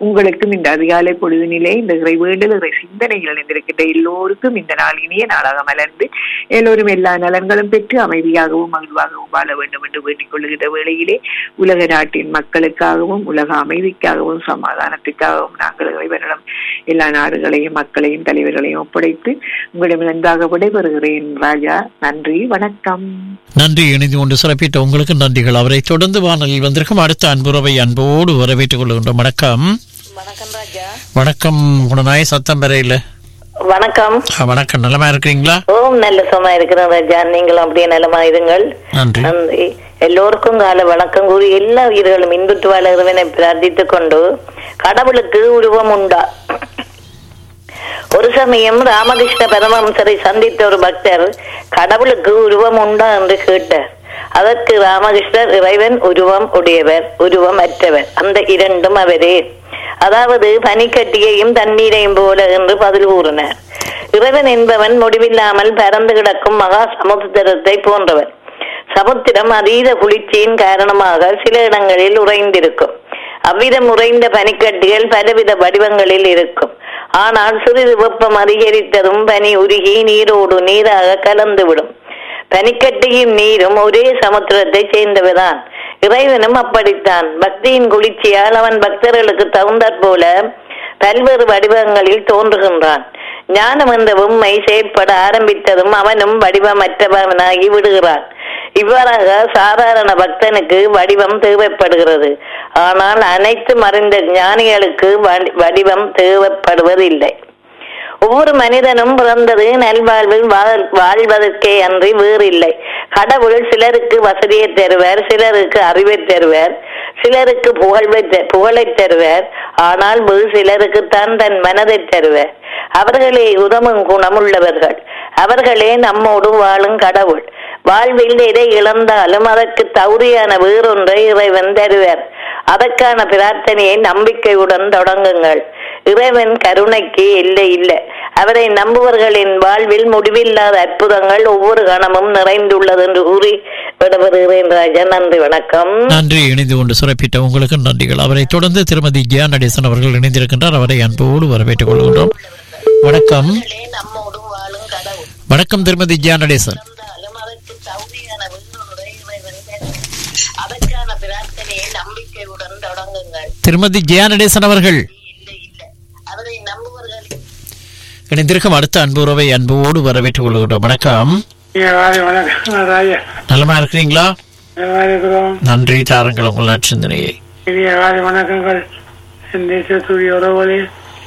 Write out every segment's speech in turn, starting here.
உங்களுக்கும் இந்த அதிகாலை பொழுதினிலே இந்த இறை வேண்டல் இறை சிந்தனைகள் இணைந்திருக்கின்ற எல்லோருக்கும் இந்த நாள் இனிய நாளாக மலர்ந்து எல்லோரும் எல்லா நலன்களும் பெற்று அமைதியாகவும் மகிழ்வாகவும் வாழ வேண்டும் என்று வேண்டிக் கொள்ளுகின்ற வேளையிலே உலக நாட்டின் மக்களுக்காகவும் உலக அமைதிக்காகவும் சமாதானத்துக்காகவும் நாங்கள் இறைவனிடம் எல்லா நாடுகளையும் மக்களையும் தலைவர்களையும் ஒப்படைத்து உங்களிடம் நன்றாக விடைபெறுகிறேன் ராஜா நன்றி வணக்கம் நன்றி இணைந்து கொண்டு சிறப்பித்த உங்களுக்கு நன்றிகள் அவரை தொடர்ந்து வானலில் வந்திருக்கும் அடுத்த அன்புறவை அன்போடு வரவேற்றுக் கொள்கின்றோம் வணக்கம் வணக்கம் ராஜா வணக்கம் குணநாய சத்தம் வரையில வணக்கம் வணக்கம் நலமா இருக்கிறீங்களா ஓம் நல்ல சும்மா இருக்கிறேன் ராஜா நீங்களும் அப்படியே நலமா இருங்கள் நன்றி நன்றி எல்லோருக்கும் கால வணக்கம் கூறி எல்லா உயிர்களும் இன்புற்று வாழ இறைவனை பிரார்த்தித்துக் கொண்டு கடவுளுக்கு உருவம் உண்டா ஒரு சமயம் ராமகிருஷ்ண பரமஹம்சரை சந்தித்த ஒரு பக்தர் கடவுளுக்கு உருவம் உண்டா என்று கேட்டார் அதற்கு ராமகிருஷ்ணர் இறைவன் உருவம் உடையவர் உருவம் அற்றவர் அந்த இரண்டும் அவரே அதாவது பனிக்கட்டியையும் தண்ணீரையும் போல என்று பதில் கூறினார் இறைவன் என்பவன் முடிவில்லாமல் பறந்து கிடக்கும் மகா சமுத்திரத்தை போன்றவன் சமுத்திரம் அதீத குளிர்ச்சியின் காரணமாக சில இடங்களில் உறைந்திருக்கும் அவ்விதம் உறைந்த பனிக்கட்டிகள் பலவித வடிவங்களில் இருக்கும் ஆனால் சிறிது வெப்பம் அதிகரித்ததும் பனி உருகி நீரோடு நீராக கலந்துவிடும் பனிக்கட்டியும் நீரும் ஒரே சமுத்திரத்தை சேர்ந்தவதான் இறைவனும் அப்படித்தான் பக்தியின் குளிர்ச்சியால் அவன் பக்தர்களுக்கு தகுந்தாற் போல பல்வேறு வடிவங்களில் தோன்றுகின்றான் ஞானம் என்ற உண்மை செயற்பட ஆரம்பித்ததும் அவனும் வடிவமற்றவனாகி விடுகிறான் இவ்வாறாக சாதாரண பக்தனுக்கு வடிவம் தேவைப்படுகிறது ஆனால் அனைத்து மறைந்த ஞானிகளுக்கு வடி- வடிவம் தேவைப்படுவதில்லை ஒவ்வொரு மனிதனும் பிறந்தது நல்வாழ்வில் வாழ்- வாழ்வதற்கே அன்றி வேறில்லை கடவுள் சிலருக்கு வசதியை தருவர் சிலருக்கு அறிவை தருவர் சிலருக்கு புகழ்வை த- புகழை தருவர் ஆனால் வெகு சிலருக்குத்தான் தன் மனதை தருவர் அவர்களே உதவும் குணமுள்ளவர்கள் அவர்களே நம்மோடு வாழும் கடவுள் வாழ்வில் எதை இழந்தாலும் அதற்கு தகுதியான வேறொன்றை இறைவன் தருவர் அதற்கான பிரார்த்தனையை நம்பிக்கையுடன் தொடங்குங்கள் இறைவன் கருணைக்கு இல்லை இல்லை அவரை நம்புவர்களின் வாழ்வில் முடிவில்லாத அற்புதங்கள் ஒவ்வொரு கணமும் நிறைந்துள்ளது என்று கூறி விடப்படுகிறேன் ராஜா நன்றி வணக்கம் நன்றி இணைந்து கொண்டு சிறப்பித்த உங்களுக்கு நன்றிகள் அவரை தொடர்ந்து திருமதி ஜியா நடேசன் அவர்கள் இணைந்திருக்கின்றார் அவரை அன்போடு வரவேற்றுக் கொள்கின்றோம் வணக்கம் நம்மோடு வாழும் கடவுள் வணக்கம் திருமதி ஜியா நடேசன் இருந்தாலும் அதற்கு தகுதியான வேறொன்றை இறைவன் தருவார். அதற்கான பிரார்த்தனையை நம்பிக்கையுடன் தொடங்குங்கள் திருமதி ஜியா நடேசன் அவர்கள் இல்லை இல்லை அவரை நம்புவர்கள் இணைந்திருக்கும் அடுத்த அன்புறவை அன்போடு வரவேற்றுக் கொள்கின்றோம் வணக்கம் ராஜ வணக்கம் ராஜா நலமா இருக்கிறீங்களா நல்லா இருக்கிறோம் நன்றி தாருங்கள் உங்கள் நற்சிந்தனையை இனிய ராஜ வணக்கங்கள் என் தேசத்துடைய உறவுகளே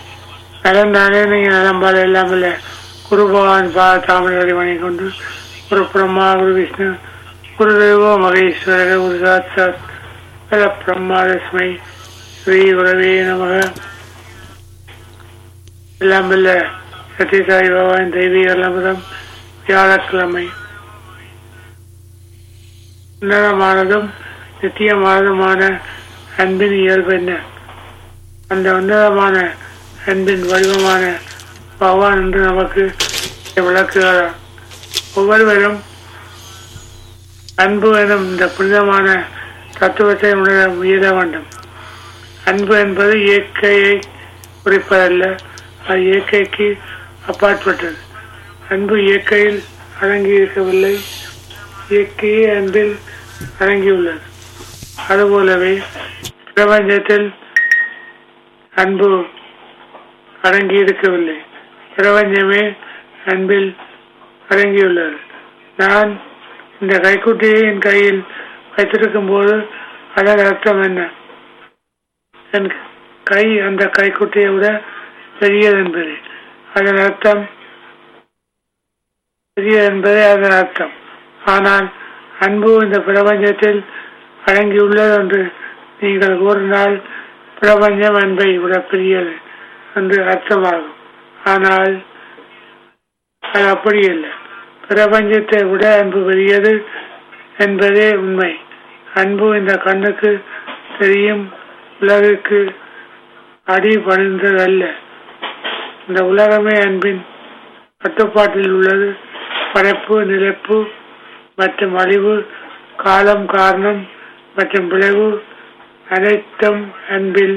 நலந்தானே நீங்க நலம்பால் எல்லாம் இல்லை குரு பகவான் பா தாமரை வணங்கி கொண்டு குரு பிரம்மா குரு விஷ்ணு குரு தேவோ மகேஸ்வரர் குரு சாட்சாத் பல பிரம்மாதஸ்மை ஸ்ரீ குரவே நமக எல்லாம் இல்ல சத்யசாய் பகவான் தெய்வீக அலமுதம் வியாழக்கிழமை உன்னதமானதும் நித்தியமானதுமான அன்பின் இயல்பு என்ன அந்த உன்னதமான அன்பின் வடிவமான பகவான் என்று நமக்கு விளக்குகிறார் ஒவ்வொருவரும் அன்பு எனும் இந்த புனிதமான தத்துவத்தை உணர முயல வேண்டும் அன்பு என்பது இயற்கையை குறிப்பதல்ல அது இயற்கைக்கு அப்பாற்பட்டது அன்பு இயற்கையில் அடங்கி இருக்கவில்லை இயற்கையே அன்பில் அடங்கியுள்ளது அதுபோலவே பிரபஞ்சத்தில் அன்பு அடங்கி இருக்கவில்லை பிரபஞ்சமே அன்பில் அடங்கியுள்ளது நான் இந்த கைக்குட்டியை என் கையில் வைத்திருக்கும் போது அதன் அர்த்தம் என்ன என் கை அந்த கைக்குட்டியை விட பெரியது என்பது அதன் அர்த்தம் பெரியது என்பதே அதன் அர்த்தம் ஆனால் அன்பு இந்த பிரபஞ்சத்தில் அடங்கியுள்ளது என்று நீங்கள் கூறினால் பிரபஞ்சம் அன்பை விட பெரியது என்று அர்த்தமாகும் ஆனால் அது அப்படி இல்லை பிரபஞ்சத்தை விட அன்பு பெரியது என்பதே உண்மை அன்பு இந்த கண்ணுக்கு தெரியும் உலகுக்கு அடி பணிந்ததல்ல இந்த உலகமே அன்பின் கட்டுப்பாட்டில் உள்ளது படைப்பு நிலைப்பு மற்றும் அழிவு காலம் காரணம் மற்றும் விளைவு அனைத்தும் அன்பில்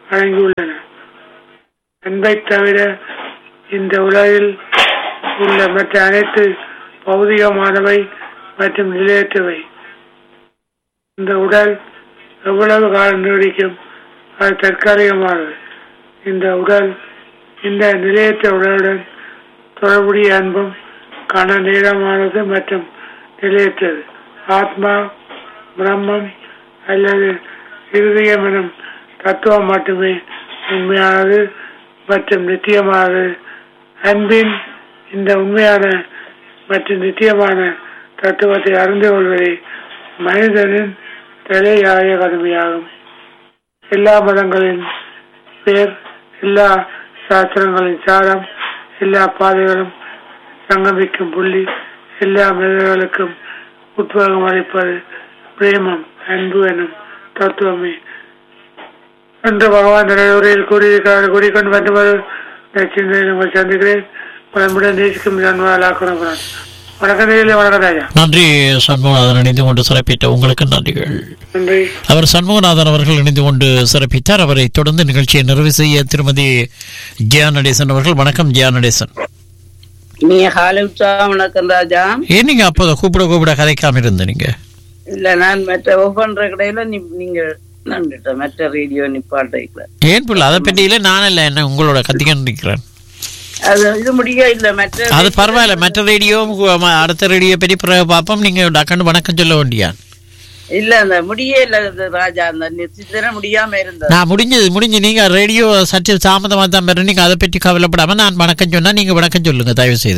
அடங்கியுள்ளன அன்பை தவிர இந்த உலகில் உள்ள மற்ற அனைத்து பௌதிகமானவை மற்றும் நிலையற்றவை இந்த உடல் எவ்வளவு காலம் நீடிக்கும் அது தற்காலிகமானது இந்த உடல் இந்த நிலையற்ற உடலுடன் தொடர்புடைய அன்பும் கன நீளமானது மற்றும் நிலையற்றது ஆத்மா பிரம்மம் அல்லது இருதயம் எனும் தத்துவம் மட்டுமே உண்மையானது மற்றும் நித்தியமானது அன்பின் இந்த உண்மையான மற்றும் நித்தியமான தத்துவத்தை அறிந்து கொள்வதே மனிதனின் தலையாய கடமையாகும் எல்லா மதங்களின் பேர் எல்லா சாஸ்திரங்களின் சாரம் எல்லா பாதைகளும் சங்கமிக்கும் புள்ளி எல்லா மனிதர்களுக்கும் உத்வேகம் அளிப்பது பிரேமம் அன்பு எனும் தத்துவமே என்று பகவான் உரையில் கூறியிருக்கிறார் கூறிக்கொண்டு வரும்போது சிந்தனை உங்கள் சந்திக்கிறேன் பலமுடன் நேசிக்கும் ஜன்மாலாக்குறேன் வணக்கம் நேரில் வணக்கம் ராஜா நன்றி சண்முகநாதன் இணைந்து கொண்டு சிறப்பித்த உங்களுக்கு நன்றிகள் நன்றி அவர் சண்முகநாதன் அவர்கள் இணைந்து கொண்டு சிறப்பித்தார் அவரை தொடர்ந்து நிகழ்ச்சியை நிறைவு செய்ய திருமதி ஜெயா நடேசன் அவர்கள் வணக்கம் ஜெயா நடேசன் நீங்க காலை உற்சாகம் வணக்கம் ராஜா ஏன் நீங்க அப்போ கூப்பிட கூப்பிட கதைக்காம இருந்த நீங்க இல்ல நான் மற்ற ஒஃப் பண்ற கடையில நீ நீங்க நன்றிட்டேன் மற்ற ரேடியோ நிப்பாட்டிக்கல ஏன் பிள்ளை அதை பற்றியில நான் இல்லை என்ன உங்களோட கத்திக்கன்னு இருக்கிறேன் அது இது முடிய இல்ல மற்ற அது பரவாயில்ல மற்ற ரேடியோ அடுத்த ரேடியோ பற்றி பிறகு பார்ப்போம் நீங்க டக்குன்னு வணக்கம் சொல்ல வேண்டியான் இல்ல அந்த முடிய இல்ல இது ராஜா அந்த நிச்சயத்தின முடியாம இருந்தது நான் முடிஞ்சது முடிஞ்சு நீங்க ரேடியோ சற்று தாமதமாக தான் பெற நீங்க அதை பற்றி கவலைப்படாம நான் வணக்கம் சொன்னா நீங்க வணக்கம் சொல்லுங்க தயவு செய்து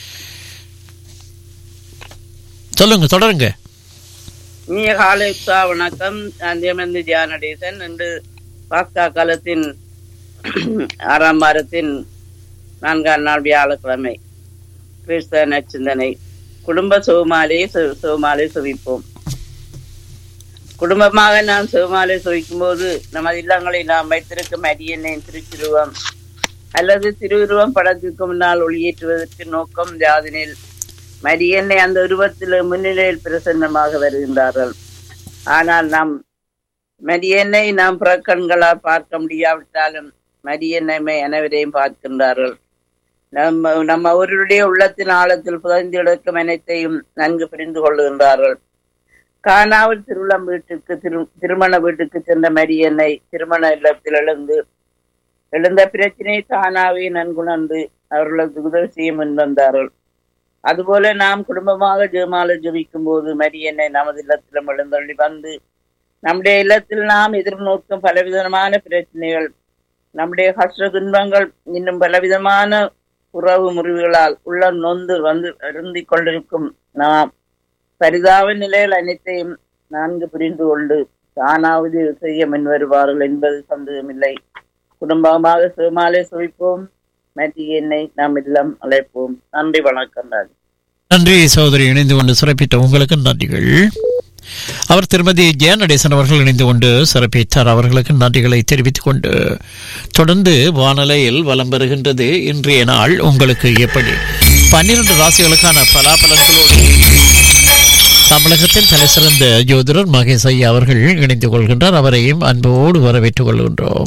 சொல்லுங்க தொடருங்க நீங்க காலை உற்சாக வணக்கம் நான் தேமந்து ஜானடேசன் என்று பாஸ்கா காலத்தின் ஆறாம் வாரத்தின் நான்காம் நாள் வியாழக்கிழமை கிறிஸ்தவ நச்சிந்தனை குடும்ப சுகமாலையை சுகமாலை சுவிப்போம் குடும்பமாக நாம் சிவமாலை சுவிக்கும் போது நமது இல்லங்களை நாம் வைத்திருக்கும் அரியணையின் திருச்சிருவம் அல்லது திருவுருவம் படத்திற்கு முன்னால் ஒளியேற்றுவதற்கு நோக்கம் யாதெனில் மரியன்னை அந்த உருவத்தில் முன்னிலையில் பிரசன்னமாக வருகின்றார்கள் ஆனால் நாம் மரியன்னை நாம் புறக்கண்களால் பார்க்க முடியாவிட்டாலும் மரியன்னை அனைவரையும் பார்க்கின்றார்கள் நம்ம நம்ம அவருடைய உள்ளத்தின் ஆழத்தில் புதைந்து கிடக்கும் அனைத்தையும் நன்கு புரிந்து கொள்ளுகின்றார்கள் கானாவில் திருவிழம் வீட்டுக்கு திரு திருமண வீட்டுக்கு சென்ற மரியன்னை திருமண இல்லத்தில் எழுந்து எழுந்த பிரச்சனை தானாவே நன்குணர்ந்து அவர்களுக்கு உதவி செய்ய முன்வந்தார்கள் அதுபோல நாம் குடும்பமாக ஜெயமால ஜபிக்கும் போது மரியன்னை நமது இல்லத்திலும் எழுந்தள்ளி வந்து நம்முடைய இல்லத்தில் நாம் எதிர்நோக்கும் பலவிதமான பிரச்சனைகள் நம்முடைய கஷ்ட துன்பங்கள் இன்னும் பலவிதமான உறவு முறிவுகளால் உள்ள நொந்து வந்து அருந்திக் கொண்டிருக்கும் நாம் பரிதாப நிலையில் அனைத்தையும் நன்கு புரிந்து கொண்டு தானாவது செய்ய முன் வருவார்கள் என்பது சந்தேகமில்லை குடும்பமாக சிவமாலை சுவிப்போம் மற்ற என்னை நாம் இல்லம் அழைப்போம் நன்றி வணக்கம் ராஜ் நன்றி சகோதரி இணைந்து கொண்டு சிறப்பித்த உங்களுக்கு நன்றிகள் அவர் திருமதி ஜெயநடேசன் அவர்கள் இணைந்து கொண்டு சிறப்பித்தார் அவர்களுக்கு நன்றிகளை தெரிவித்துக் கொண்டு தொடர்ந்து வானலையில் வலம் பெறுகின்றது இன்றைய நாள் உங்களுக்கு எப்படி பன்னிரண்டு ராசிகளுக்கான பலாபலன்களோடு தமிழகத்தின் தலைசிறந்த ஜோதிடர் மகேஷ் ஐயா அவர்கள் இணைந்து கொள்கின்றார் அவரையும் அன்போடு வரவேற்றுக் கொள்கின்றோம்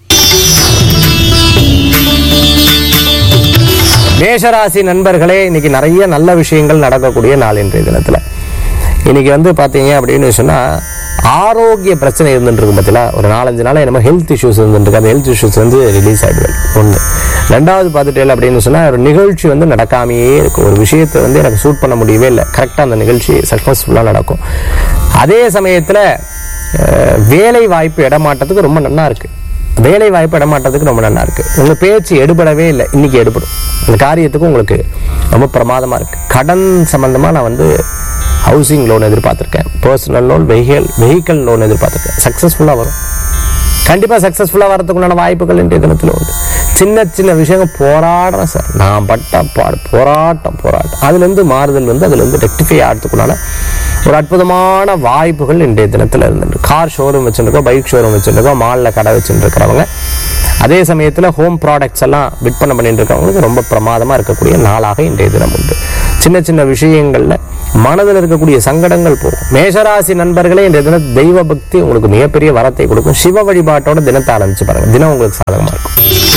மேஷராசி நண்பர்களே இன்னைக்கு நிறைய நல்ல விஷயங்கள் நடக்கக்கூடிய நாள் இன்றைய தினத்துல இன்னைக்கு வந்து பாத்தீங்க அப்படின்னு சொன்னா ஆரோக்கிய பிரச்சனை இருந்துட்டு இருக்கு பார்த்தீங்களா ஒரு நாலஞ்சு நாள் நம்ம ஹெல்த் இஷ்யூஸ் இருந்துட்டு இருக்கு அந்த ஹெல்த் இஷ்யூஸ் வந்து ரிலீஸ் ஆயிடுவேன் ஒன்று ரெண்டாவது பார்த்துட்டு அப்படின்னு சொன்னா ஒரு நிகழ்ச்சி வந்து நடக்காமையே இருக்கு ஒரு விஷயத்தை வந்து எனக்கு சூட் பண்ண முடியவே இல்லை கரெக்டாக அந்த நிகழ்ச்சி சக்ஸஸ்ஃபுல்லாக நடக்கும் அதே சமயத்துல அஹ், வேலை வாய்ப்பு இடமாட்டத்துக்கு ரொம்ப நல்லா இருக்கு வேலை வாய்ப்பு இடமாட்டத்துக்கு ரொம்ப நல்லா இருக்கு உங்க பேச்சு எடுபடவே இல்லை இன்னைக்கு எடுபடும் அந்த காரியத்துக்கு உங்களுக்கு ரொம்ப பிரமாதமா இருக்கு கடன் சம்பந்தமா நான் வந்து ஹவுசிங் லோன் எதிர்பார்த்திருக்கேன் personal loan vehicle vehicle loan எதிர்பார்த்திருக்கேன் சக்ஸஸ்ஃபுல்லாக வரும் கண்டிப்பா சக்ஸஸ்ஃபுல்லாக வரதுக்குண்டான வாய்ப்புகள் இன்றைய தினத்தில் உண்டு சின்ன சின்ன விஷயங்கள் போராடுறேன் சார் நான் பட்ட பாடு போராட்டம் போராட்டம் அதுலேருந்து மாறுதல் வந்து அதுலேருந்து ரெக்டிஃபை ஆகிறதுக்குண்டான ஒரு அற்புதமான வாய்ப்புகள் இன்றைய தினத்தில் இருந்துட்டு கார் ஷோரூம் வச்சுருக்கோம் பைக் ஷோரூம் வச்சுருக்கோம் மாலில் கடை வச்சுட்டு இருக்கிறவங்க அதே சமயத்தில் ஹோம் ப்ராடக்ட்ஸ் எல்லாம் விற்பனை பண்ணிட்டு இருக்கவங்களுக்கு ரொம்ப பிரமாதமாக இருக்கக்கூடிய நாளாக இன்றைய தினம் உண்டு சின்ன சின்ன விஷயங்கள்ல மனதில் இருக்கக்கூடிய சங்கடங்கள் போகும் மேஷராசி நண்பர்களே இந்த தின தெய்வ பக்தி உங்களுக்கு மிகப்பெரிய வரத்தை கொடுக்கும் சிவ வழிபாட்டோட தினத்தை ஆரம்பிச்சு பாருங்க தினம் உங்களுக்கு சாதகமா இருக்கும்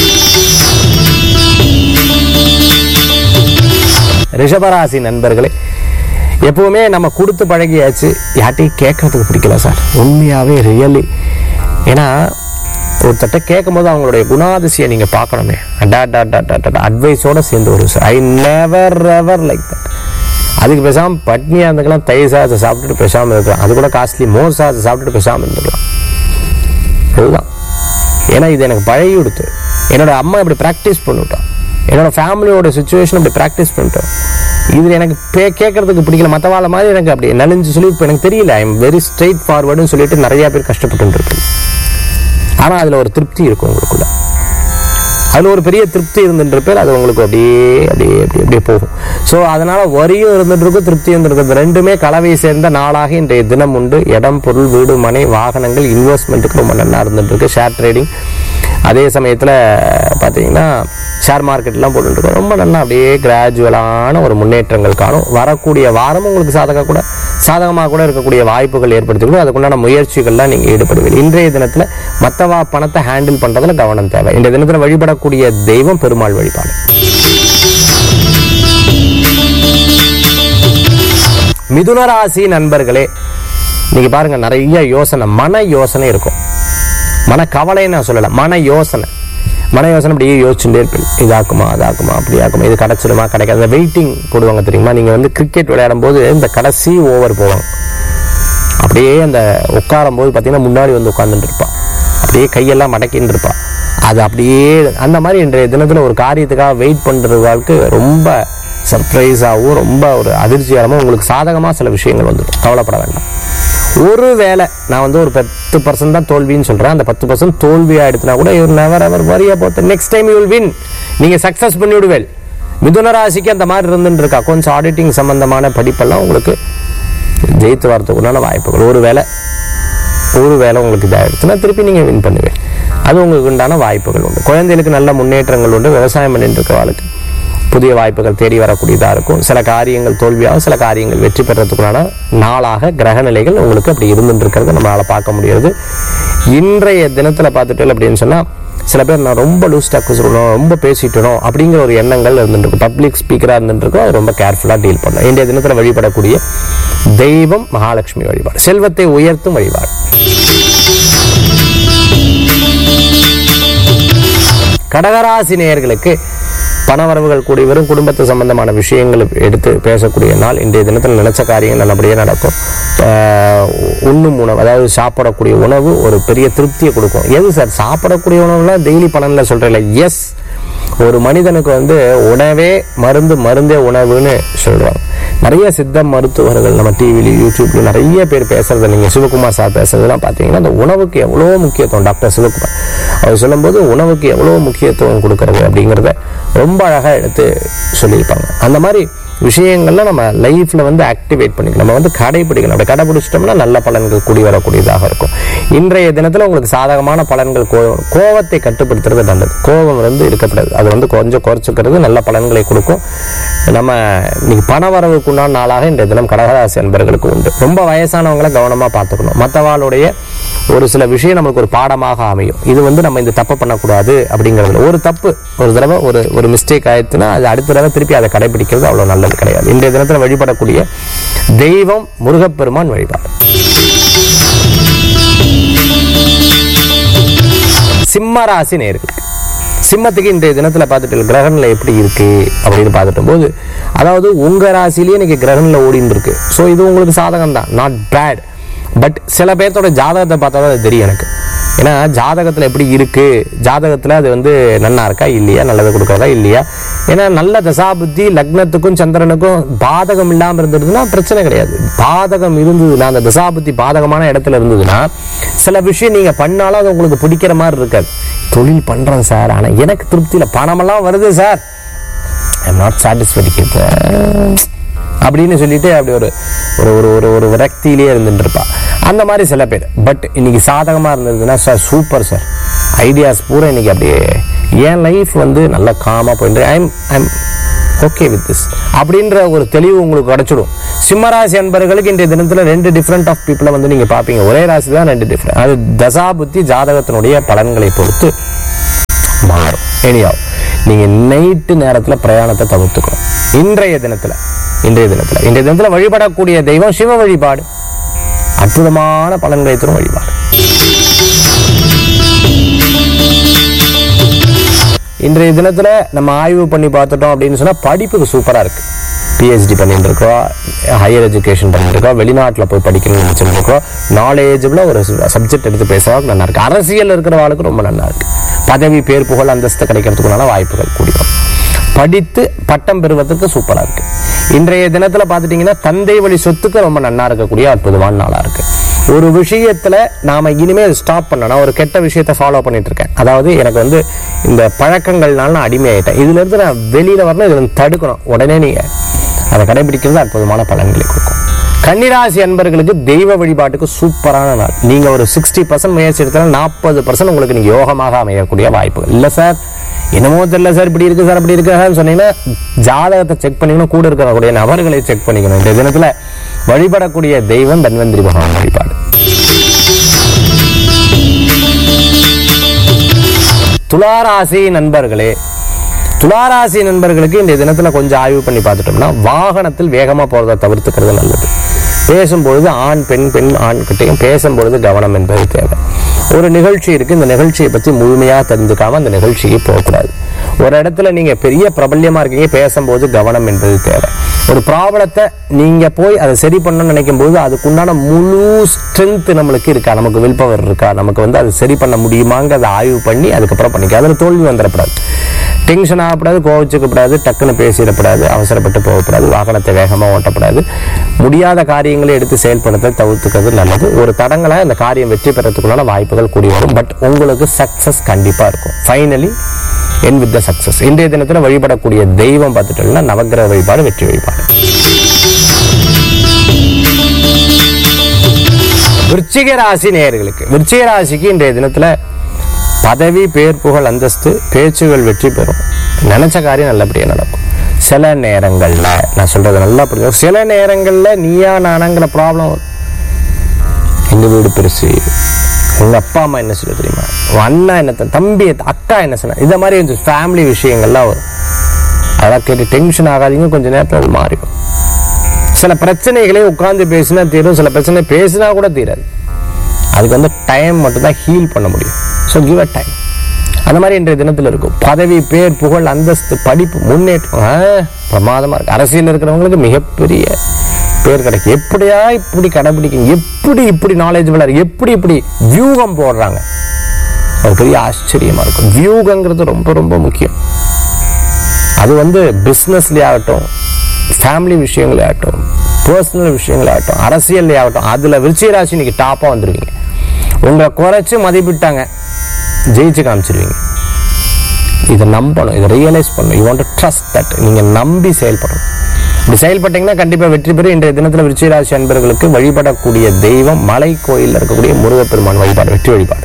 ரிஷபராசி நண்பர்களே எப்பவுமே நம்ம கொடுத்து பழகியாச்சு யார்ட்டையும் கேட்கறதுக்கு பிடிக்கல சார் உண்மையாவே ரியலி ஏன்னா ஒருத்தட்ட கேட்கும் போது அவங்களுடைய குணாதிசயம் நீங்க பார்க்கணுமே அட்வைஸோட சேர்ந்து வரும் sir I never ever like that அதுக்கு பேசாம பட்னியா இருந்துக்கலாம் தயிர் சாதத்தை சாப்பிட்டுட்டு பேசாம இருக்கலாம் அது கூட காஸ்ட்லி மோர் சாதத்தை சாப்பிட்டுட்டு பேசாம இருந்துக்கலாம் இதுதான் ஏன்னா இது எனக்கு பழகி கொடுத்து என்னோட அம்மா இப்படி ப்ராக்டிஸ் பண்ணிவிட்டான் என்னோட ஃபேமிலியோட சுச்சுவேஷன் இப்படி ப்ராக்டிஸ் பண்ணிட்டோம் இதில் எனக்கு பே கேட்கறதுக்கு பிடிக்கல மற்றவாళ్ళ மாதிரி எனக்கு அப்படி நலிஞ்சு சொல்லி இப்போ எனக்கு தெரியல ஐ எம் வெரி ஸ்ட்ரெயிட் ஃபார்வர்டுன்னு சொல்லிட்டு நிறைய பேர் கஷ்டப்பட்டு இருக்கு ஆனால் அதில் ஒரு திருப்தி இருக்கும் உங்களுக்குள்ள அதில் ஒரு பெரிய திருப்தி இருந்துட்டு பேர் அது உங்களுக்கு அப்படியே அப்படியே அப்படியே அப்படியே போகும் ஸோ அதனால வரியும் இருந்துட்டு இருக்கும் திருப்தியும் இருந்துட்டு இருக்கும். ரெண்டுமே கலவை சேர்ந்த நாளாக இன்றைய தினம் உண்டு இடம் பொருள் வீடு மனை வாகனங்கள் இன்வெஸ்ட்மெண்ட்டுக்கு ரொம்ப நல்லா இருந்துட்டு இருக்கு ஷேர் ட்ரேடிங் அதே சமயத்தில் பார்த்தீங்கன்னா ஷேர் மார்க்கெட்லாம் போட்டுட்டு இருக்கோம் ரொம்ப நல்லா அப்படியே கிராஜுவலான ஒரு முன்னேற்றங்கள் காணும் வரக்கூடிய வாரம் உங்களுக்கு சாதக கூட சாதகமாக கூட இருக்கக்கூடிய வாய்ப்புகள் ஏற்படுத்திக்கணும் அதுக்குண்டான முயற்சிகள்லாம் நீங்கள் ஈடுபடுவீங்க இன்றைய தினத்தில் மற்றவா பணத்தை ஹேண்டில் பண்ணுறதுல கவனம் தேவை இன்றைய தினத்தில் வழிபடக்கூடிய தெய்வம் பெருமாள் வழிபாடு மிதுன ராசி நண்பர்களே நீங்க பாருங்க நிறைய யோசனை மன யோசனை இருக்கும் மன கவலைன்னு நான் சொல்லல மன யோசனை மன யோசனை அப்படியே யோசிச்சுட்டே இருப்பேன் இதாக்குமா அதாக்குமா அப்படி ஆக்குமா இது கிடைச்சிடுமா கிடைக்காது அந்த வெயிட்டிங் போடுவாங்க தெரியுமா நீங்க வந்து கிரிக்கெட் விளையாடும் போது இந்த கடைசி ஓவர் போவாங்க அப்படியே அந்த உட்காரும் போது பார்த்தீங்கன்னா முன்னாடி வந்து உட்காந்துட்டு இருப்பா அப்படியே கையெல்லாம் மடக்கின்னு இருப்பா அது அப்படியே அந்த மாதிரி இன்றைய தினத்தில் ஒரு காரியத்துக்காக வெயிட் பண்ணுறதுக்கு ரொம்ப சர்ப்ரைஸாகவும் ரொம்ப ஒரு அதிர்ச்சிகரமாக உங்களுக்கு சாதகமாக சில விஷயங்கள் வந்துடும் கவலைப்பட வேண்டாம் ஒரு வேளை நான் வந்து ஒரு பத்து பர்சன்ட் தான் தோல்வின்னு சொல்கிறேன் அந்த பத்து பர்சன்ட் தோல்வி ஆயிடுச்சுனா கூட இவர் நெவர் எவர் வரியா போட்டு next time you will win நீங்கள் சக்ஸஸ் பண்ணி விடுவேல் மிதுன ராசிக்கு அந்த மாதிரி இருந்துட்டு இருக்கா கொஞ்சம் ஆடிட்டிங் சம்பந்தமான படிப்பெல்லாம் உங்களுக்கு ஜெயித்து வரதுக்குண்டான வாய்ப்புகள் ஒரு வேளை ஒரு வேளை உங்களுக்கு இதாகிடுச்சுன்னா திருப்பி நீங்கள் வின் பண்ணுவேன் அது உங்களுக்கு உண்டான வாய்ப்புகள் உண்டு குழந்தைகளுக்கு நல்ல முன்னேற்றங்கள் உண்டு விவசாயம் பண்ணிட்டு இருக்கிறவளுக்கு புதிய வாய்ப்புகள் தேடி வரக்கூடியதாக இருக்கும் சில காரியங்கள் தோல்வியாகும் சில காரியங்கள் வெற்றி பெறத்துக்குள்ளான நாளாக கிரக நிலைகள் உங்களுக்கு அப்படி இருந்துட்டு இருக்கிறத நம்மளால் பார்க்க முடியாது இன்றைய தினத்தில் பார்த்துட்டு அப்படின்னு சொன்னால் சில பேர் நான் ரொம்ப லூஸ் டாக் சொல்லணும் ரொம்ப பேசிட்டணும் அப்படிங்கிற ஒரு எண்ணங்கள் இருந்துட்டு இருக்கும் பப்ளிக் ஸ்பீக்கராக இருந்துட்டு இருக்கும் அது ரொம்ப கேர்ஃபுல்லாக டீல் பண்ணணும் இன்றைய தினத்தில் வழிபடக்கூடிய தெய்வம் மகாலட்சுமி வழிபாடு செல்வத்தை உயர்த்தும் வழிபாடு கடகராசி நேயர்களுக்கு பணவரவுகள் கூடி வரும் குடும்பத்து சம்பந்தமான விஷயங்கள் எடுத்து பேசக்கூடிய நாள் இன்றைய தினத்தில் நினைச்ச காரியங்கள் நல்லபடியாக நடக்கும் ஆஹ் உண்ணும் உணவு அதாவது சாப்பிடக்கூடிய உணவு ஒரு பெரிய திருப்தியை கொடுக்கும் எது சார் சாப்பிடக்கூடிய உணவுலாம் டெய்லி பலனில் சொல்கிறேன் எஸ் ஒரு மனிதனுக்கு வந்து உணவே மருந்து மருந்தே உணவுன்னு சொல்றாங்க நிறைய சித்த மருத்துவர்கள் நம்ம டிவில யூடியூப்ல நிறைய பேர் பேசுறத நீங்க சிவகுமார் சார் பேசுறதெல்லாம் பார்த்தீங்கன்னா அந்த உணவுக்கு எவ்வளோ முக்கியத்துவம் டாக்டர் சிவகுமார் அவர் சொல்லும்போது உணவுக்கு எவ்வளோ முக்கியத்துவம் கொடுக்கறது அப்படிங்கிறத ரொம்ப அழகா எடுத்து சொல்லியிருப்பாங்க அந்த மாதிரி விஷயங்கள்ல நம்ம லைஃப்ல வந்து ஆக்டிவேட் பண்ணிக்கணும் நம்ம வந்து கடைபிடிக்கணும் அப்படி கடைபிடிச்சிட்டோம்னா நல்ல பலன்கள் கூடி வரக்கூடியதாக இருக்கும் இன்றைய தினத்துல உங்களுக்கு சாதகமான பலன்கள் கோ- கோவத்தை கட்டுப்படுத்துறது நல்லது கோபம் வந்து இருக்கக்கூடாது அது வந்து கொஞ்சம் குறைச்சிக்கிறது நல்ல பலன்களை கொடுக்கும் நம்ம இன்னைக்கு பண வரவுக்குண்டான நாளாக இன்றைய தினம் கடகராசி அன்பர்களுக்கு உண்டு ரொம்ப வயசானவங்களை கவனமா பார்த்துக்கணும் மற்றவாளுடைய ஒரு சில விஷயம் நமக்கு ஒரு பாடமாக அமையும் இது வந்து நம்ம இந்த தப்பு பண்ணக்கூடாது அப்படிங்கிறதுல ஒரு தப்பு ஒரு தடவை ஒரு ஒரு மிஸ்டேக் ஆயிடுச்சுன்னா அது அடுத்த தடவை திருப்பி அதை கடைபிடிக்கிறது அவ்வளோ நல்லது கிடையாது இன்றைய தினத்தில் வழிபடக்கூடிய தெய்வம் முருகப்பெருமான் வழிபாடு சிம்ம ராசி நேர்களுக்கு சிம்மத்துக்கு இன்றைய தினத்தில் பார்த்துட்டு கிரகணில் எப்படி இருக்கு அப்படின்னு பார்த்துட்டு போது அதாவது உங்க ராசிலேயே இன்னைக்கு கிரகணில் ஓடின்னு இருக்கு ஸோ இது உங்களுக்கு சாதகம் தான் நாட் பேட் பட் சில பேர்த்தோட ஜாதகத்தை பார்த்தா தான் அது தெரியும் எனக்கு ஏன்னா ஜாதகத்தில் எப்படி இருக்கு ஜாதகத்தில் அது வந்து நன்னா இருக்கா இல்லையா நல்லது கொடுக்குறதா இல்லையா ஏன்னா நல்ல தசாபுத்தி லக்னத்துக்கும் சந்திரனுக்கும் பாதகம் இல்லாமல் இருந்ததுன்னா பிரச்சனை கிடையாது பாதகம் இருந்ததுன்னா அந்த தசாபுத்தி பாதகமான இடத்துல இருந்ததுன்னா சில விஷயம் நீங்க பண்ணாலும் அது உங்களுக்கு பிடிக்கிற மாதிரி இருக்காது தொழில் பண்றேன் சார் ஆனா எனக்கு திருப்தியில பணமெல்லாம் வருது சார் ஐம் நாட் சாட்டிஸ்ஃபைட் அப்படின்னு சொல்லிட்டு அப்படி ஒரு ஒரு ஒரு ஒரு ஒரு விரக்தியிலே இருந்துட்டு இருப்பா அந்த மாதிரி சில பேர் பட் இன்னைக்கு சாதகமா இருந்ததுன்னா சார் சூப்பர் சார் ஐடியாஸ் பூரா இன்னைக்கு அப்படியே என் லைஃப் வந்து நல்ல காமா போயிட்டு I'm I'm okay with this அப்படின்ற ஒரு தெளிவு உங்களுக்கு கிடைச்சிடும் சிம்மராசி அன்பர்களுக்கு இன்றைய தினத்துல ரெண்டு டிஃப்ரெண்ட் ஆஃப் பீப்புளை வந்து நீங்க பாப்பீங்க ஒரே ராசி தான் ரெண்டு டிஃப்ரெண்ட் அது தசா புத்தி ஜாதகத்தினுடைய பலன்களை பொறுத்து மாறும் எனியாவும் நீங்க நைட்டு நேரத்துல பிரயாணத்தை தவிர்த்துக்கணும் இன்றைய தினத்துல இன்றைய தினத்துல இன்றைய தினத்துல வழிபடக்கூடிய தெய்வம் சிவ வழிபாடு அற்புதமான பலன்களை தரும் வழிபாடு இன்றைய தினத்துல நம்ம ஆய்வு பண்ணி பார்த்துட்டோம் அப்படின்னு சொன்னா படிப்புக்கு சூப்பரா இருக்கு பிஹெச்டி பண்ணிட்டு இருக்கோம் ஹையர் எஜுகேஷன் பண்ணிட்டு இருக்கோம் வெளிநாட்டில் போய் படிக்கணும்னு நினைச்சிட்டு இருக்கோம் நாலேஜபிளா ஒரு சப்ஜெக்ட் எடுத்து பேசுறதுக்கு நல்லா இருக்கு அரசியல் இருக்கிறவாளுக்கு ரொம்ப நல்லா இருக்கு பதவி பேர் புகழ் அந்தஸ்து கிடைக்கிறதுக்குள்ளான வாய்ப்புகள் கூடி வரும் படித்து பட்டம் பெறுவதற்கு சூப்பரா இருக்கு இன்றைய தினத்துல பாத்துட்டீங்கன்னா தந்தை வழி சொத்துக்கு ரொம்ப நன்னா இருக்கக்கூடிய அற்புதமான நாளா இருக்கு ஒரு விஷயத்துல நாம இனிமே ஸ்டாப் பண்ணணும் ஒரு கெட்ட விஷயத்த ஃபாலோ பண்ணிட்டு இருக்கேன் அதாவது எனக்கு வந்து இந்த பழக்கங்கள்னால நான் அடிமையாயிட்டேன் இதுல இருந்து நான் வெளியில வரணும் இதுல இருந்து தடுக்கணும் உடனே நீங்க அதை கடைபிடிக்கிறது அற்புதமான பலன்களை கொடுக்கும் கன்னிராசி அன்பர்களுக்கு தெய்வ வழிபாட்டுக்கு சூப்பரான நாள் நீங்க ஒரு சிக்ஸ்டி பர்சன்ட் முயற்சி எடுத்தாலும் நாற்பது பர்சன்ட் உங்களுக்கு நீங்க யோகமாக அமையக்கூடிய வாய்ப்புகள் இல்ல சார் என்னமோ தெரியல சார் இப்படி இருக்கு சார் அப்படி இருக்கு சார் சொன்னீங்கன்னா ஜாதகத்தை செக் பண்ணிக்கணும் கூட இருக்கக்கூடிய நபர்களை செக் பண்ணிக்கணும் இந்த தினத்துல வழிபடக்கூடிய தெய்வம் தன்வந்திரி பகவான் வழிபாடு துளாராசி நண்பர்களே துளாராசி நண்பர்களுக்கு இந்த தினத்துல கொஞ்சம் ஆய்வு பண்ணி பார்த்துட்டோம்னா வாகனத்தில் வேகமா போறதை தவிர்த்துக்கிறது நல்லது பேசும்பொழுது ஆண் பெண் பெண் ஆண் கிட்டையும் பேசும்பொழுது கவனம் என்பது தேவை ஒரு நிகழ்ச்சி இருக்கு இந்த நிகழ்ச்சியை பத்தி முழுமையா தெரிஞ்சுக்காம அந்த நிகழ்ச்சிக்கு போகக்கூடாது ஒரு இடத்துல நீங்க பெரிய பிரபல்யமா இருக்கீங்க பேசும்போது கவனம் என்பது தேவை ஒரு ப்ராப்ளத்தை நீங்க போய் அதை சரி பண்ணணும்னு நினைக்கும் போது அதுக்குண்டான முழு ஸ்ட்ரென்த் நம்மளுக்கு இருக்கா நமக்கு வில் பவர் இருக்கா நமக்கு வந்து அது சரி பண்ண முடியுமாங்கிறத ஆய்வு பண்ணி அதுக்கப்புறம் பண்ணிக்க அதில் தோல்வி வந்துடக்கூடாது டென்ஷன் ஆகக்கூடாது கோவிச்சுக்கப்படாது டக்குன்னு பேசிடக்கூடாது அவசரப்பட்டு போகக்கூடாது வாகனத்தை வேகமாக ஓட்டக்கூடாது முடியாத காரியங்களை எடுத்து செயல்படுத்த தவிர்த்துக்கிறது நல்லது ஒரு தடங்களை அந்த காரியம் வெற்றி பெறத்துக்குள்ளான வாய்ப்புகள் கூடி வரும் பட் உங்களுக்கு சக்சஸ் கண்டிப்பாக இருக்கும் finally end with the success இன்றைய தினத்தில் வழிபடக்கூடிய தெய்வம் பார்த்துட்டோம்னா நவக்கிரக வழிபாடு வெற்றி வழிபாடு விருச்சிக ராசி நேயர்களுக்கு விருச்சிக ராசிக்கு இன்றைய தினத்துல பதவி பேர் புகழ் அந்தஸ்து பேச்சுகள் வெற்றி பெறும் நினைச்ச காரியம் நல்லபடியா நடக்கும் சில நேரங்கள்ல நான் சொல்றது நல்லா புரியும் சில நேரங்கள்ல நீயா நானாங்கிற ப்ராப்ளம் எங்க வீடு பெருசு உங்க அப்பா அம்மா என்ன சொல்ல தெரியுமா உன் அண்ணா என்ன த- தம்பி என்ன- அக்கா என்ன சொன்ன இந்த மாதிரி இந்த ஃபேமிலி விஷயங்கள்லாம் வரும் அதெல்லாம் கேட்டு டென்ஷன் ஆகாதீங்க கொஞ்ச நேரத்தில் அது மாறிடும் சில பிரச்சனைகளே உட்கார்ந்து பேசினா தீரும் சில பிரச்சனை பேசினா கூட தீராது அதுக்கு வந்து டைம் மட்டும் தான் ஹீல் பண்ண முடியும் ஸோ கிவ் அ டைம் அந்த மாதிரி இன்றைய தினத்தில் இருக்கும் பதவி பேர் புகழ் அந்தஸ்து படிப்பு முன்னேற்றம் ஆ, பிரமாதமா இருக்கு அரசியல் இருக்கிறவங்களுக்கு மிகப்பெரிய பேர் கிடைக்கும் எப்படியா இப்படி கடைபிடிக்கும் எப்படி இப்படி நாலேஜ் இருக்கு எப்படி இப்படி வியூகம் போடுறாங்க ஒரு பெரிய ஆச்சரியமா இருக்கும் வியூகங்கிறது ரொம்ப ரொம்ப முக்கியம் அது வந்து பிஸ்னஸ்லேயே ஆகட்டும் ஃபேமிலி விஷயங்களே ஆகட்டும் பர்சனல் விஷயங்களே ஆகட்டும் அரசியல்லே ஆகட்டும் அதில் விருச்சிக ராசி இன்னைக்கு டாப்பாக வந்துருவீங்க உங்களை குறைச்சு மதிப்பிட்டாங்க ஜெயிச்சு காமிச்சிருவீங்க இதை நம்பணும் இதை ரியலைஸ் பண்ணணும் யூ வாண்ட் ட்ரஸ்ட் தட் நீங்கள் நம்பி செயல்படணும் இப்படி செயல்பட்டீங்கன்னா கண்டிப்பாக வெற்றி பெறும் இன்றைய தினத்தில் விருச்சிக ராசி அன்பர்களுக்கு வழிபடக்கூடிய தெய்வம் மலை கோயிலில் இருக்கக்கூடிய முருகப்பெருமான் வழிபாடு வெற்றி வழிபாடு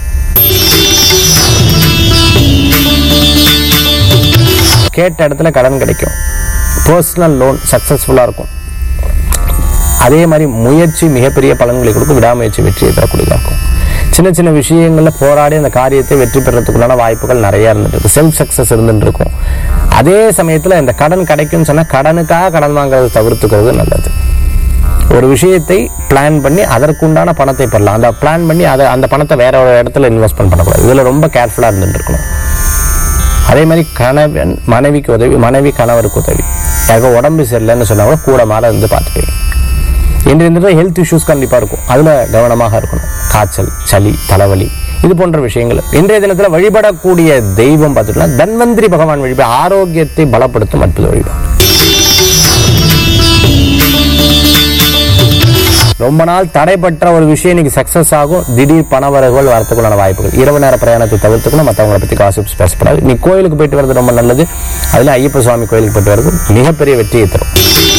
கேட்ட இடத்துல கடன் கிடைக்கும் பர்சனல் லோன் சக்ஸஸ்ஃபுல்லாக இருக்கும் அதே மாதிரி முயற்சி மிகப்பெரிய பலன்களை கொடுக்கும் விடாமுயற்சி வெற்றியை தரக்கூடியதாக இருக்கும் சின்ன சின்ன விஷயங்களில் போராடி அந்த காரியத்தை வெற்றி பெறத்துக்குள்ளான வாய்ப்புகள் நிறைய இருந்துட்டு இருக்கு செல்ஃப் சக்ஸஸ் இருந்துட்டு இருக்கும் அதே சமயத்தில் இந்த கடன் கிடைக்கும்னு சொன்னால் கடனுக்காக கடன் வாங்குறதை தவிர்த்துக்கிறது நல்லது ஒரு விஷயத்தை பிளான் பண்ணி அதற்குண்டான பணத்தை பெறலாம் அந்த பிளான் பண்ணி அதை அந்த பணத்தை வேற ஒரு இடத்துல இன்வெஸ்ட்மெண்ட் பண்ணக்கூடாது இதில் ரொம்ப கேர்ஃபுல்லாக இருந்துட்டு இருக்கணும் அதே மாதிரி கணவன் மனைவிக்கு உதவி மனைவி கணவருக்கு உதவி யாருக்கும் உடம்பு சரியில்லைன்னு சொன்னா கூட கூட மேலே இருந்து பார்த்துப்பீங்க இன்றைய தினத்தில் ஹெல்த் இஷ்யூஸ் கண்டிப்பாக இருக்கும் அதில் கவனமாக இருக்கணும் காய்ச்சல் சளி தலைவலி இது போன்ற விஷயங்கள் இன்றைய தினத்தில் வழிபடக்கூடிய தெய்வம் பார்த்துட்டோம்னா தன்வந்திரி பகவான் வழிபாடு ஆரோக்கியத்தை பலப்படுத்தும் அற்புத வழிபாடு ரொம்ப நாள் தடைப்பட்ட ஒரு விஷயம் இன்னைக்கு சக்சஸ் ஆகும் திடீர் பணவரவுகள் வரத்துக்குள்ளான வாய்ப்புகள் இரவு நேர பிரயாணத்தை தவிர்த்துக்கணும் மற்றவங்களை பற்றி காசிப்ஸ் பேசப்படாது நீ கோயிலுக்கு போயிட்டு வர்றது ரொம்ப நல்லது அதில் ஐயப்ப சுவாமி கோயிலுக்கு போயிட்டு வர்றது மிகப்பெரிய வெற்றியை தரும்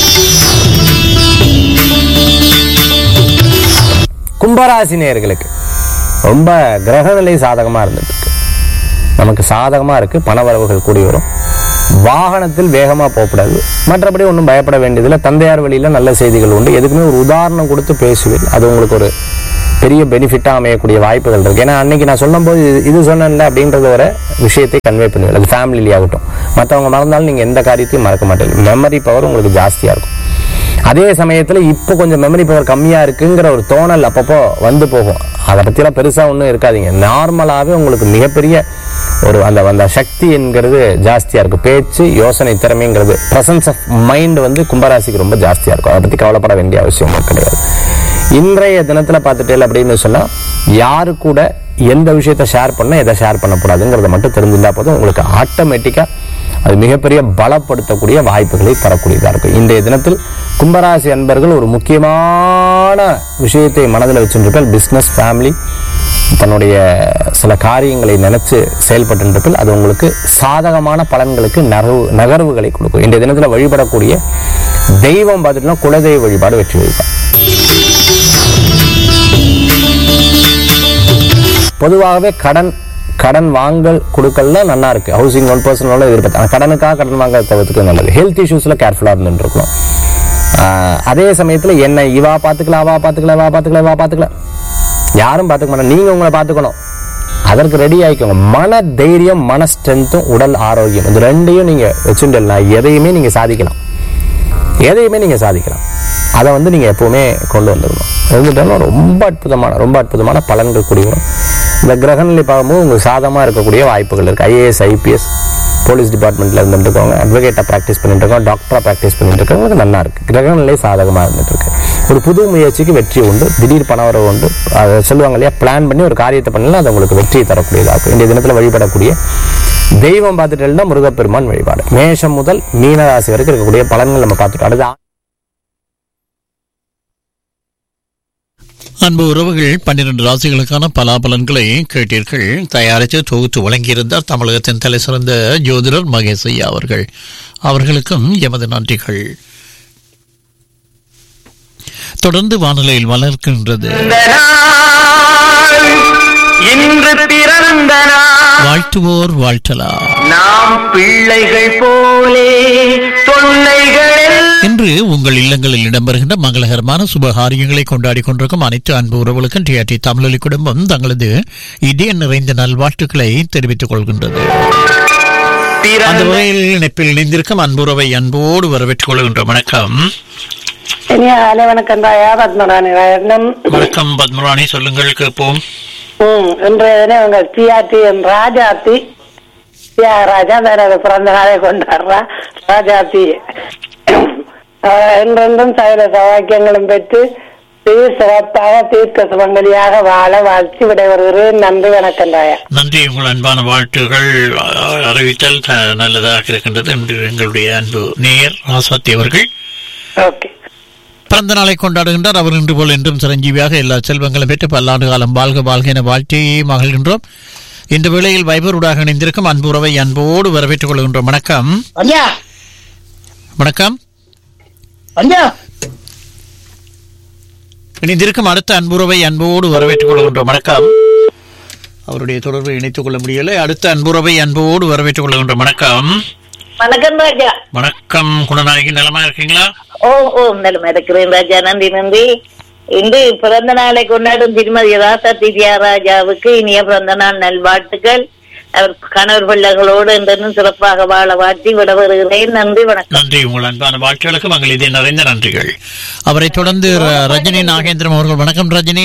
கும்பராசி நேயர்களுக்கு ரொம்ப கிரகநிலை சாதகமாக இருந்துட்டு இருக்கு நமக்கு சாதகமாக இருக்கு பணவரவுகள் கூடி வரும் வாகனத்தில் வேகமாக போகக்கூடாது மற்றபடி ஒன்றும் பயப்பட வேண்டியதில்லை தந்தையார் வழியில் நல்ல செய்திகள் உண்டு எதுக்குமே ஒரு உதாரணம் கொடுத்து பேசுவேன் அது உங்களுக்கு ஒரு பெரிய பெனிஃபிட்டாக அமையக்கூடிய வாய்ப்புகள் இருக்குது ஏன்னா அன்னைக்கு நான் சொல்லும்போது இது- இது சொன்னேன்ல அப்படின்றத ஒரு விஷயத்தை கன்வே பண்ணுவேன் அது ஃபேமிலிலேயே ஆகட்டும் மற்றவங்க மறந்தாலும் நீங்கள் எந்த காரியத்தையும் மறக்க மாட்டீங்க மெமரி பவர் உங்களுக்கு ஜாஸ்தியாக இருக்கும் அதே சமயத்தில் இப்போ கொஞ்சம் மெமரி பவர் கம்மியாக இருக்குங்கிற ஒரு தோணல் அப்பப்போ வந்து போகும் அதை பற்றிலாம் பெருசாக ஒன்றும் இருக்காதீங்க நார்மலாகவே உங்களுக்கு மிகப்பெரிய ஒரு அந்த அந்த சக்தி என்கிறது ஜாஸ்தியாக இருக்கும் பேச்சு யோசனை திறமைங்கிறது ப்ரெசன்ஸ் ஆஃப் மைண்ட் வந்து கும்பராசிக்கு ரொம்ப ஜாஸ்தியாக இருக்கும் அதை பற்றி கவலைப்பட வேண்டிய அவசியம் கிடையாது இன்றைய தினத்தில் பார்த்துட்டேன் அப்படின்னு சொன்னால் யாரு கூட எந்த விஷயத்தை ஷேர் பண்ண எதை ஷேர் பண்ணக்கூடாதுங்கிறத மட்டும் தெரிஞ்சிருந்தா போதும் உங்களுக்கு ஆட்டோமேட்டிக்காக அது மிகப்பெரிய பலப்படுத்தக்கூடிய வாய்ப்புகளை தரக்கூடியதாக இருக்கும் இன்றைய தினத்தில் கும்பராசி அன்பர்கள் ஒரு முக்கியமான விஷயத்தை மனதில் வச்சுருப்பேன் பிஸ்னஸ் ஃபேமிலி தன்னுடைய சில காரியங்களை நினைச்சு செயல்பட்டு அது உங்களுக்கு சாதகமான பலன்களுக்கு நகர்வு நகர்வுகளை கொடுக்கும் இன்றைய தினத்தில் வழிபடக்கூடிய தெய்வம் பார்த்துட்டோம்னா குலதெய்வ வழிபாடு வெற்றி வழிபாடு பொதுவாகவே கடன் கடன் வாங்கல் கொடுக்கல்ல நல்லா இருக்கு ஹவுசிங் ஒன் பர்சனோட எதிர்பார்த்து ஆனால் கடனுக்காக கடன் வாங்க தவிர்த்துக்கு நல்லது ஹெல்த் இஷ்யூஸில் கேர்ஃபுல்லாக இருந்துட்டு இருக்கணும் ஆஹ் அதே சமயத்தில் என்ன இவா பார்த்துக்கலாம் அவா பார்த்துக்கலாம் வா பார்த்துக்கலாம் வா பார்த்துக்கலாம் யாரும் பார்த்துக்க மாட்டாங்க நீங்கள் உங்களை பார்த்துக்கணும் அதற்கு ரெடி ஆகிக்கோங்க மன தைரியம் மன ஸ்ட்ரென்த்தும் உடல் ஆரோக்கியம் இது ரெண்டையும் நீங்கள் வச்சுட்டா எதையுமே நீங்கள் சாதிக்கலாம் எதையுமே நீங்கள் சாதிக்கலாம் அதை வந்து நீங்கள் எப்போவுமே கொண்டு வந்துடணும் இருந்துட்டாலும் ரொம்ப அற்புதமான ரொம்ப அற்புதமான பலன்கள் கூடி வரும் இந்த கிரகநிலை பார்க்கும்போது உங்களுக்கு சாதகமாக இருக்கக்கூடிய வாய்ப்புகள் இருக்குது ஐஏஎஸ் ஐபிஎஸ் போலீஸ் டிபார்ட்மெண்ட்டில் இருந்துட்டு இருக்கவங்க அட்வொகேட்டாக ப்ராக்டிஸ் பண்ணிட்டு இருக்கோம் டாக்டராக ப்ராக்டிஸ் பண்ணிட்டு இருக்கவங்களுக்கு நல்லா இருக்குது கிரகநிலை சாதகமாக இருந்துட்டு இருக்கு ஒரு புது முயற்சிக்கு வெற்றி உண்டு திடீர் பணவரவு உண்டு அதை சொல்லுவாங்க இல்லையா பிளான் பண்ணி ஒரு காரியத்தை பண்ணலாம் அது உங்களுக்கு வெற்றியை தரக்கூடியதாக இருக்கும் இன்றைய தினத்தில் வழிபடக்கூடிய தெய்வம் பார்த்துட்டேன்னா முருகப்பெருமான் வழிபாடு மேஷம் முதல் மீனராசி வரைக்கும் இருக்கக்கூடிய பலன்கள் நம்ம பார்த்துட்டோம் அடுத்து அன்பு உறவுகள் பன்னிரண்டு ராசிகளுக்கான பலாபலன்களை கேட்டீர்கள் தயாரித்து தொகுத்து வழங்கியிருந்தார் தமிழகத்தின் தலை சிறந்த ஜோதிடர் மகேஷ் ஐயா அவர்கள் அவர்களுக்கும் எமது நன்றிகள் தொடர்ந்து வானிலையில் வளர்க்கின்றது இன்று பிறந்த நாள் வாழ்த்துவோர் வாழ்த்தலாம் நாம் பிள்ளைகள் போலே தொல்லைகள் இன்று உங்கள் இல்லங்களில் இடம்பெறுகின்ற மங்களகரமான சுபகாரியங்களை கொண்டாடி கொண்டிருக்கும் அனைத்து அன்பு உறவுகளுக்கும் டிஆர்டி தமிழொலி குடும்பம் தங்களது இதய நிறைந்த நல்வாழ்த்துக்களை தெரிவித்துக் கொள்கின்றது அந்த வகையில் இணைப்பில் இணைந்திருக்கும் அன்புறவை அன்போடு வரவேற்றுக் கொள்கின்ற வணக்கம் இனிய காலை வணக்கம் தாயா பத்மராணி வணக்கம் வணக்கம் பத்மராணி சொல்லுங்கள் கேட்போம் ம் இன்றைய தினம் உங்க டிஆர்டி ராஜாத்தி தியாகராஜா வேற பிறந்த நாளை கொண்டாடுறா ராஜாத்தி அஹ் என்றென்றும் சகல சவாக்கியங்களும் பெற்று சீர் சிறப்பாக தீர்க்க சுமங்கலியாக வாழ வாழ்த்தி விடைபெறுகிறேன் நன்றி வணக்கம் தாயா நன்றி உங்கள் அன்பான வாழ்த்துகள் அஹ், அறிவித்தல் த- நல்லதாக இருக்கின்றது என்று எங்களுடைய அன்பு நேயர் ராசாத்தி அவர்கள் ஓகே பிறந்த நாளை கொண்டாடுகின்றார் அவர் இன்று போல் என்றும் சிரஞ்சீவியாக எல்லா செல்வங்களும் பெற்று பல்லாண்டு காலம் வாழ்க வாழ்க என வாழ்த்தி மகிழ்கின்றோம் இந்த வேளையில் வைபருடாக இணைந்திருக்கும் அன்பு உறவை அன்போடு வரவேற்றுக் கொள்கின்றோம் வணக்கம் ஐயா வணக்கம் ஐயா இணைந்திருக்கும் அடுத்த அன்புறவை அன்போடு வரவேற்றுக் கொள்கின்றோம் வணக்கம் அவருடைய தொடர்பை இணைத்துக் கொள்ள முடியலை அடுத்த அன்புறவை அன்போடு வரவேற்றுக் கொள்கின்றோம் வணக்கம் வணக்கம் ராஜா வணக்கம் குணநாயகி நலமா இருக்கீங்களா ஓ ஓ நிலைமை இருக்கிறேன் ராஜா நன்றி நன்றி இன்று பிறந்த நாளை கொண்டாடும் திருமதி ராசா திவ்யாராஜாவுக்கு இனிய பிறந்த நாள் நல்வாழ்த்துக்கள் அவர் கணவர் பிள்ளைகளோடு என்றும் சிறப்பாக வாழ வாழ்த்தி விடவருகிறேன் நன்றி வணக்கம் நன்றி உங்கள் அன்பான வாழ்த்துகளுக்கு மங்கள் இதே நிறைந்த நன்றிகள் அவரை தொடர்ந்து ர- ரஜினி நாகேந்திரம் அவர்கள் வணக்கம் ரஜினி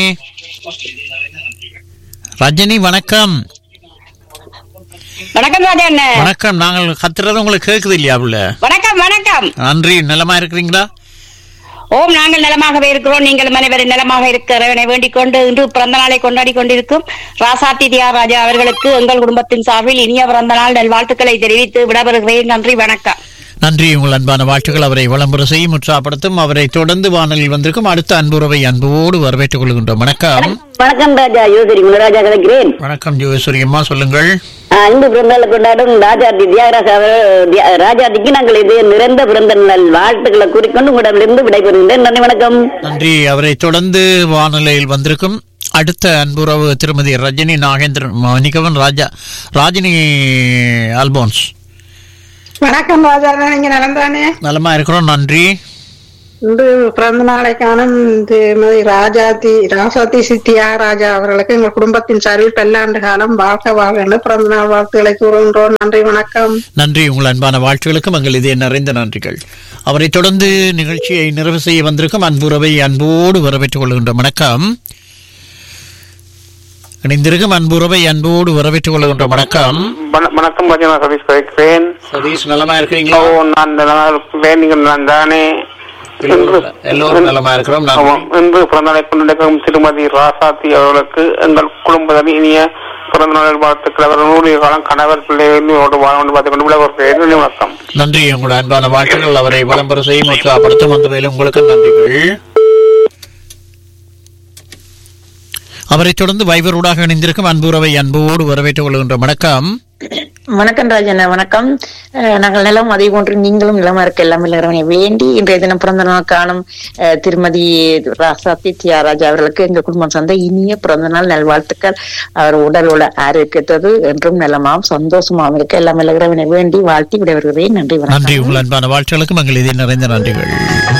ரஜினி வணக்கம் வணக்கம் ராஜா அண்ணன் வணக்கம் நாங்கள் கத்துறது உங்களுக்கு கேக்குது இல்லையா உள்ள வணக்கம் வணக்கம் நன்றி நலமா இருக்கிறீங்களா ஓம் நாங்கள் நலமாகவே இருக்கிறோம் நீங்கள் அனைவரும் நலமாக இருக்கிறவனை வேண்டிக் கொண்டு இன்று பிறந்த நாளை கொண்டாடி கொண்டிருக்கும் ராசாத்தி தியாகராஜா அவர்களுக்கு எங்கள் குடும்பத்தின் சார்பில் இனிய பிறந்த நாள் நல்வாழ்த்துக்களை தெரிவித்து விடபெறுகிறேன் நன்றி வணக்கம் நன்றி உங்கள் அன்பான வாழ்த்துக்கள் அவரை விளம்பர செய்யும் உற்சாகப்படுத்தும் அவரை தொடர்ந்து வானலில் வந்திருக்கும் அடுத்த அன்புறவை அன்போடு வரவேற்றுக் கொள்கின்றோம் வணக்கம் வணக்கம் ராஜா யோசரி குணராஜா கிடைக்கிறேன் வணக்கம் ஜோகேஸ்வரி அம்மா சொல்லுங்கள் இன்று பிறந்த நாளை கொண்டாடும் ராஜா திவ்யாராஜா ராஜாதிக்கு நாங்கள் இது நிறந்த பிறந்த நாள் வாழ்த்துக்களை கூறிக்கொண்டு உங்களிடமிருந்து விடைபெறுகின்றேன் நன்றி வணக்கம் நன்றி அவரை தொடர்ந்து வானிலையில் வந்திருக்கும் அடுத்த அன்புறவு திருமதி ரஜினி நாகேந்திரன் மன்னிக்கவன் ராஜா ராஜினி ஆல்போன்ஸ் வணக்கம் ராஜா நீங்க நலந்தானே நலமா இருக்கிறோம் நன்றி இன்று பிறந்த நாளை காணும் திருமதி ராஜாத்தி ராசாத்தி சித்தியா ராஜா அவர்களுக்கு எங்கள் குடும்பத்தின் சார்பில் பல்லாண்டு காலம் வாழ்க வாழ்க என்று பிறந்த நாள் வாழ்த்துக்களை கூறுகின்றோம் நன்றி வணக்கம் நன்றி உங்கள் அன்பான வாழ்த்துகளுக்கும் எங்கள் இதே நிறைந்த நன்றிகள் அவரை தொடர்ந்து நிகழ்ச்சியை நிறைவு செய்ய வந்திருக்கும் அன்புறவை அன்போடு வரவேற்றுக் கொள்கின்றோம் வணக்கம் இணைந்திருக்கும் அன்புறவை அன்போடு வரவேற்றுக் கொள்கின்றோம் வணக்கம் வண- வணக்கம் ராஜா நான் சதீஷ் பேசுகிறேன் சதீஷ் நலமா இருக்கிறீங்களா ஓ நான் நல்லா இருக்கிறேன் நீங்கள் நான் தானே இன்று- எல்லோரும் நலமா இருக்கிறோம் நன்றி. ஆமாம். இன்று பிறந்தநாளை கொண்டிருக்கும் திருமதி ராசாத்தி அவர்களுக்கு எங்கள் குடும்பத்தில் இனிய பிறந்த நாள் வாழ்த்துக்கள் அவர் நூறு காலம் கணவர் பிள்ளைகளோடு வாழ வேண்டும் பார்த்துக் கொண்டு விலகுகிறேன் நன்றி, வணக்கம் நன்றி உங்கள் அன்பான வாழ்த்துக்கள் அவரை விளம்பர செய்யும் உற்சாகப்படுத்தும் அந்த வேலை உங்களுக்கு நன்றிகள் அவரை தொடர்ந்து வைபரூடாக இணைந்திருக்கும் அன்புறவை அன்போடு வரவேற்றுக் கொள்கின்ற வணக்கம் வணக்கம் ராஜண்ணா வணக்கம் அஹ், நாங்கள் நிலம் அதே போன்று நீங்களும் நிலமா இருக்க எல்லாம் இறைவனை வேண்டி இன்றைய தினம் பிறந்த நாள் காணும் அஹ், திருமதி ராசாத்தி தியாகராஜா அவர்களுக்கு எங்க குடும்பம் சார்ந்த இனிய பிறந்த நாள் நல்வாழ்த்துக்கள் அவர் உடலோட ஆரோக்கியத்தது என்றும் நலமாம் சந்தோஷமாம் இருக்க எல்லாம் இறைவனை வேண்டி வாழ்த்தி விடைபெறுகிறேன் நன்றி வணக்கம் நன்றி உங்கள் அன்பான வாழ்த்துகளுக்கும் எங்கள் இதில் நிறைந்த நன்றிகள்